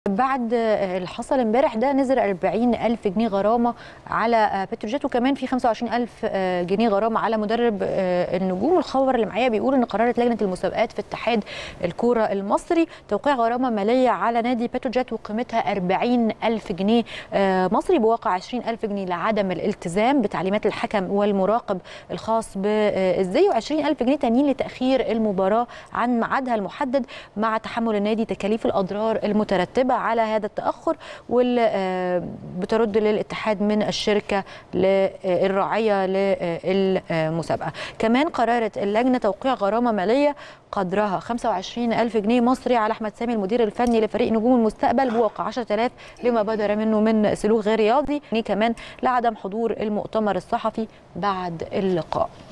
بعد اللي حصل امبارح ده نزل 40 ألف جنيه غرامة على بتروجيت وكمان في 25 ألف جنيه غرامة على مدرب النجوم الخبر اللي معايا بيقول ان قررت لجنة المسابقات في اتحاد الكورة المصري توقيع غرامة مالية على نادي بتروجيت وقيمتها 40 ألف جنيه مصري بواقع 20 ألف جنيه لعدم الالتزام بتعليمات الحكم والمراقب الخاص بالزي و20 ألف جنيه تانيين لتأخير المباراة عن ميعادها المحدد مع تحمل النادي تكاليف الأضرار المترتبة على هذا التاخر واللي بترد للاتحاد من الشركه الراعيه للمسابقه كمان قررت اللجنه توقيع غرامه ماليه قدرها 25 ألف جنيه مصري على أحمد سامي المدير الفني لفريق نجوم المستقبل بواقع 10000 لما بدر منه من سلوك غير رياضي كمان لعدم حضور المؤتمر الصحفي بعد اللقاء